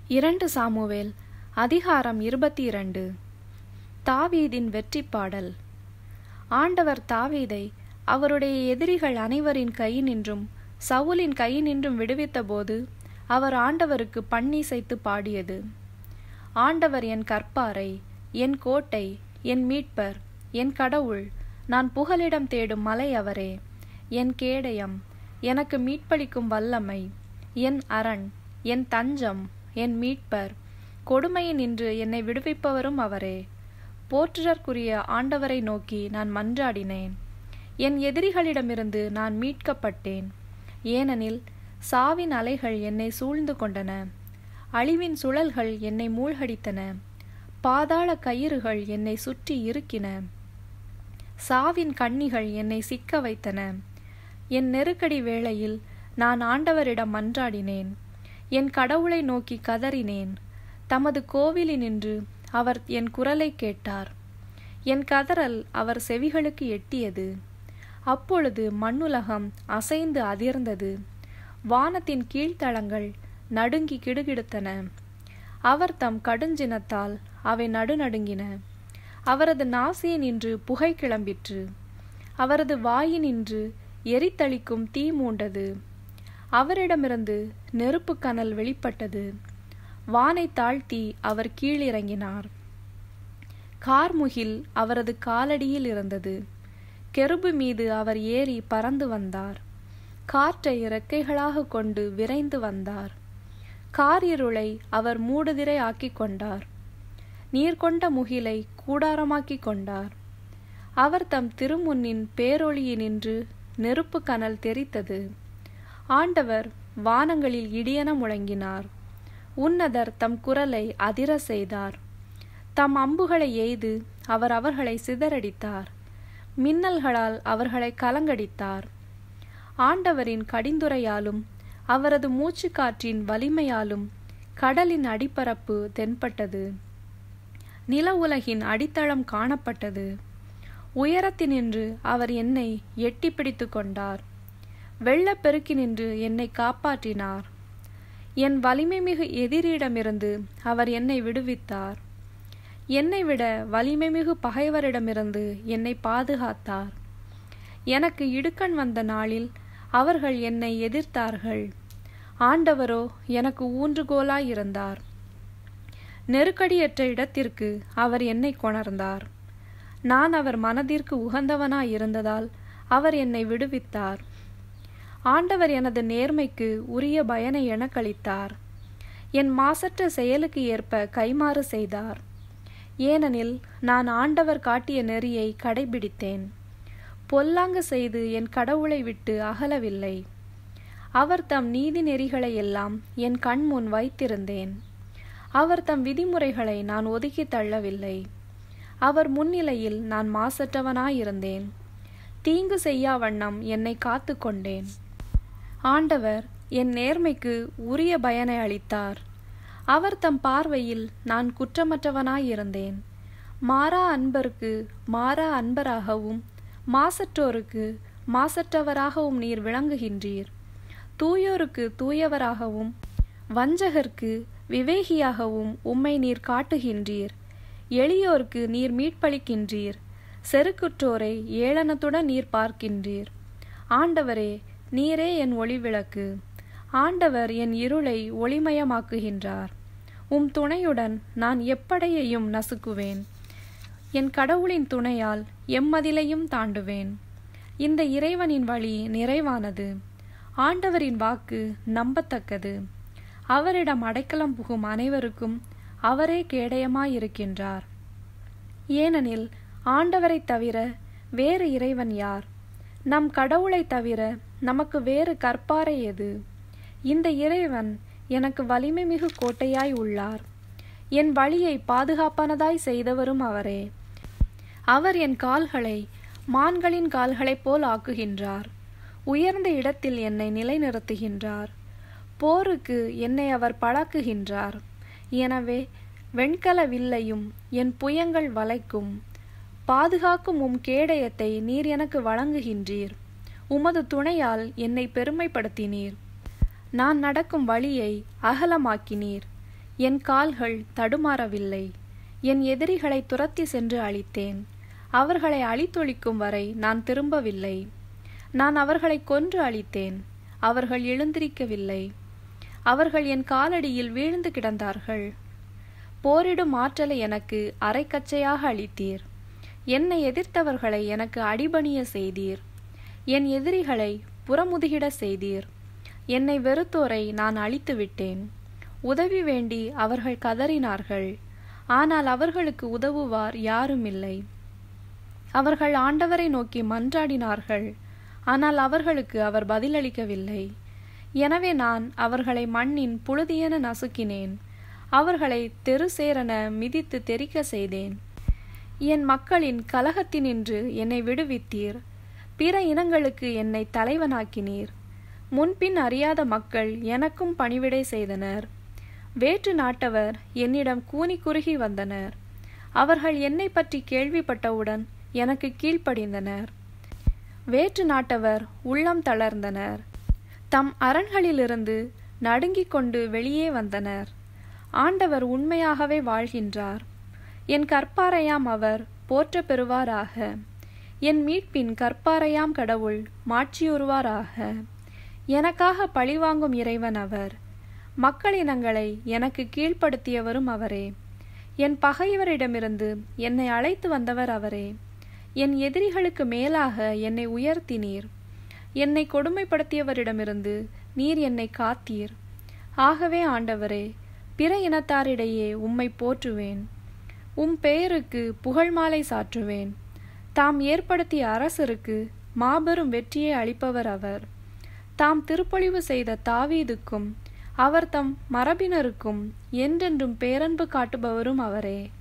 இரண்டு சாமுவேல் அதிகாரம் இருபத்தி இரண்டு தாவீதின் வெற்றி பாடல் ஆண்டவர் தாவீதை அவருடைய எதிரிகள் அனைவரின் கையினின்றும் சவுலின் கையினின்றும் விடுவித்தபோது அவர் ஆண்டவருக்கு பண்ணிசைத்து பாடியது ஆண்டவர் என் கற்பாரை என் கோட்டை என் மீட்பர் என் கடவுள் நான் புகலிடம் தேடும் மலை அவரே என் கேடயம் எனக்கு மீட்பளிக்கும் வல்லமை என் அரண் என் தஞ்சம் என் மீட்பர் கொடுமையினின்று என்னை விடுவிப்பவரும் அவரே போற்றுதற்குரிய ஆண்டவரை நோக்கி நான் மன்றாடினேன் என் எதிரிகளிடமிருந்து நான் மீட்கப்பட்டேன் ஏனெனில் சாவின் அலைகள் என்னை சூழ்ந்து கொண்டன அழிவின் சுழல்கள் என்னை மூழ்கடித்தன பாதாள கயிறுகள் என்னை சுற்றி இருக்கின சாவின் கண்ணிகள் என்னை சிக்க வைத்தன என் நெருக்கடி வேளையில் நான் ஆண்டவரிடம் மன்றாடினேன் என் கடவுளை நோக்கி கதறினேன் தமது கோவிலினின்று அவர் என் குரலை கேட்டார் என் கதறல் அவர் செவிகளுக்கு எட்டியது அப்பொழுது மண்ணுலகம் அசைந்து அதிர்ந்தது வானத்தின் கீழ்த்தளங்கள் நடுங்கி கிடுகிடுத்தன அவர் தம் கடுஞ்சினத்தால் அவை நடுநடுங்கின அவரது நாசியினின்று புகை கிளம்பிற்று அவரது வாயினின்று எரித்தளிக்கும் தீ மூண்டது அவரிடமிருந்து நெருப்பு கனல் வெளிப்பட்டது வானை தாழ்த்தி அவர் கீழிறங்கினார் கார்முகில் அவரது காலடியில் இருந்தது கெருபு மீது அவர் ஏறி பறந்து வந்தார் காற்றை இறக்கைகளாக கொண்டு விரைந்து வந்தார் காரிருளை அவர் மூடுதிரை ஆக்கிக் கொண்டார் நீர் கொண்ட முகிலை கூடாரமாக்கிக் கொண்டார் அவர் தம் திருமுன்னின் பேரொளியினின்று நெருப்பு கனல் தெரித்தது ஆண்டவர் வானங்களில் இடியென முழங்கினார் உன்னதர் தம் குரலை அதிர செய்தார் தம் அம்புகளை எய்து அவர் அவர்களை சிதறடித்தார் மின்னல்களால் அவர்களை கலங்கடித்தார் ஆண்டவரின் கடிந்துரையாலும் அவரது மூச்சுக்காற்றின் வலிமையாலும் கடலின் அடிப்பரப்பு தென்பட்டது நில உலகின் அடித்தளம் காணப்பட்டது உயரத்தினின்று அவர் என்னை எட்டி பிடித்து கொண்டார் வெள்ளப்பெருக்கினின்று என்னை காப்பாற்றினார் என் வலிமை மிகு எதிரியிடமிருந்து அவர் என்னை விடுவித்தார் என்னை விட வலிமை மிகு பகைவரிடமிருந்து என்னை பாதுகாத்தார் எனக்கு இடுக்கண் வந்த நாளில் அவர்கள் என்னை எதிர்த்தார்கள் ஆண்டவரோ எனக்கு ஊன்றுகோலாயிருந்தார் நெருக்கடியற்ற இடத்திற்கு அவர் என்னை கொணர்ந்தார் நான் அவர் மனதிற்கு உகந்தவனாயிருந்ததால் அவர் என்னை விடுவித்தார் ஆண்டவர் எனது நேர்மைக்கு உரிய பயனை எனக்களித்தார் என் மாசற்ற செயலுக்கு ஏற்ப கைமாறு செய்தார் ஏனெனில் நான் ஆண்டவர் காட்டிய நெறியை கடைபிடித்தேன் பொல்லாங்கு செய்து என் கடவுளை விட்டு அகலவில்லை அவர் தம் நீதி நெறிகளை எல்லாம் என் கண் முன் வைத்திருந்தேன் அவர் தம் விதிமுறைகளை நான் ஒதுக்கி தள்ளவில்லை அவர் முன்னிலையில் நான் மாசற்றவனாயிருந்தேன் தீங்கு செய்யா வண்ணம் என்னை காத்து கொண்டேன் ஆண்டவர் என் நேர்மைக்கு உரிய பயனை அளித்தார் அவர் தம் பார்வையில் நான் குற்றமற்றவனாயிருந்தேன் மாறா அன்பருக்கு மாறா அன்பராகவும் மாசற்றோருக்கு மாசற்றவராகவும் நீர் விளங்குகின்றீர் தூயோருக்கு தூயவராகவும் வஞ்சகர்க்கு விவேகியாகவும் உம்மை நீர் காட்டுகின்றீர் எளியோர்க்கு நீர் மீட்பளிக்கின்றீர் செருக்குற்றோரை ஏளனத்துடன் நீர் பார்க்கின்றீர் ஆண்டவரே நீரே என் ஒளிவிளக்கு ஆண்டவர் என் இருளை ஒளிமயமாக்குகின்றார் உம் துணையுடன் நான் எப்படையையும் நசுக்குவேன் என் கடவுளின் துணையால் எம்மதிலையும் தாண்டுவேன் இந்த இறைவனின் வழி நிறைவானது ஆண்டவரின் வாக்கு நம்பத்தக்கது அவரிடம் அடைக்கலம் புகும் அனைவருக்கும் அவரே கேடயமாயிருக்கின்றார் ஏனெனில் ஆண்டவரைத் தவிர வேறு இறைவன் யார் நம் கடவுளைத் தவிர நமக்கு வேறு கற்பாரை எது இந்த இறைவன் எனக்கு வலிமை மிகு கோட்டையாய் உள்ளார் என் வழியை பாதுகாப்பானதாய் செய்தவரும் அவரே அவர் என் கால்களை மான்களின் கால்களைப் போல் ஆக்குகின்றார் உயர்ந்த இடத்தில் என்னை நிலைநிறுத்துகின்றார் போருக்கு என்னை அவர் பழக்குகின்றார் எனவே வெண்கல வில்லையும் என் புயங்கள் வளைக்கும் பாதுகாக்கும் உம் கேடயத்தை நீர் எனக்கு வழங்குகின்றீர் உமது துணையால் என்னை பெருமைப்படுத்தினீர் நான் நடக்கும் வழியை அகலமாக்கினீர் என் கால்கள் தடுமாறவில்லை என் எதிரிகளை துரத்தி சென்று அழித்தேன் அவர்களை அழித்தொழிக்கும் வரை நான் திரும்பவில்லை நான் அவர்களை கொன்று அழித்தேன் அவர்கள் எழுந்திருக்கவில்லை அவர்கள் என் காலடியில் வீழ்ந்து கிடந்தார்கள் போரிடும் ஆற்றலை எனக்கு அரைக்கச்சையாக அளித்தீர் என்னை எதிர்த்தவர்களை எனக்கு அடிபணிய செய்தீர் என் எதிரிகளை புறமுதுகிட செய்தீர் என்னை வெறுத்தோரை நான் அழித்து விட்டேன் உதவி வேண்டி அவர்கள் கதறினார்கள் ஆனால் அவர்களுக்கு உதவுவார் யாரும் இல்லை அவர்கள் ஆண்டவரை நோக்கி மன்றாடினார்கள் ஆனால் அவர்களுக்கு அவர் பதிலளிக்கவில்லை எனவே நான் அவர்களை மண்ணின் புழுதியென நசுக்கினேன் அவர்களை தெரு சேரென மிதித்து தெறிக்க செய்தேன் என் மக்களின் கலகத்தினின்று என்னை விடுவித்தீர் பிற இனங்களுக்கு என்னை தலைவனாக்கினீர் முன்பின் அறியாத மக்கள் எனக்கும் பணிவிடை செய்தனர் வேற்று நாட்டவர் என்னிடம் கூனி குறுகி வந்தனர் அவர்கள் என்னை பற்றி கேள்விப்பட்டவுடன் எனக்கு கீழ்ப்படிந்தனர் வேற்று நாட்டவர் உள்ளம் தளர்ந்தனர் தம் அரண்களிலிருந்து நடுங்கிக் கொண்டு வெளியே வந்தனர் ஆண்டவர் உண்மையாகவே வாழ்கின்றார் என் கற்பாரையாம் அவர் போற்ற பெறுவாராக என் மீட்பின் கற்பாரையாம் கடவுள் மாட்சியுறுவாராக எனக்காக பழிவாங்கும் இறைவன் அவர் மக்களினங்களை எனக்கு கீழ்ப்படுத்தியவரும் அவரே என் பகைவரிடமிருந்து என்னை அழைத்து வந்தவர் அவரே என் எதிரிகளுக்கு மேலாக என்னை உயர்த்தினீர் என்னை கொடுமைப்படுத்தியவரிடமிருந்து நீர் என்னை காத்தீர் ஆகவே ஆண்டவரே பிற இனத்தாரிடையே உம்மை போற்றுவேன் உம் பெயருக்கு புகழ் மாலை சாற்றுவேன் தாம் ஏற்படுத்திய அரசருக்கு மாபெரும் வெற்றியை அளிப்பவர் அவர் தாம் திருப்பொழிவு செய்த தாவீதுக்கும் அவர் தம் மரபினருக்கும் என்றென்றும் பேரன்பு காட்டுபவரும் அவரே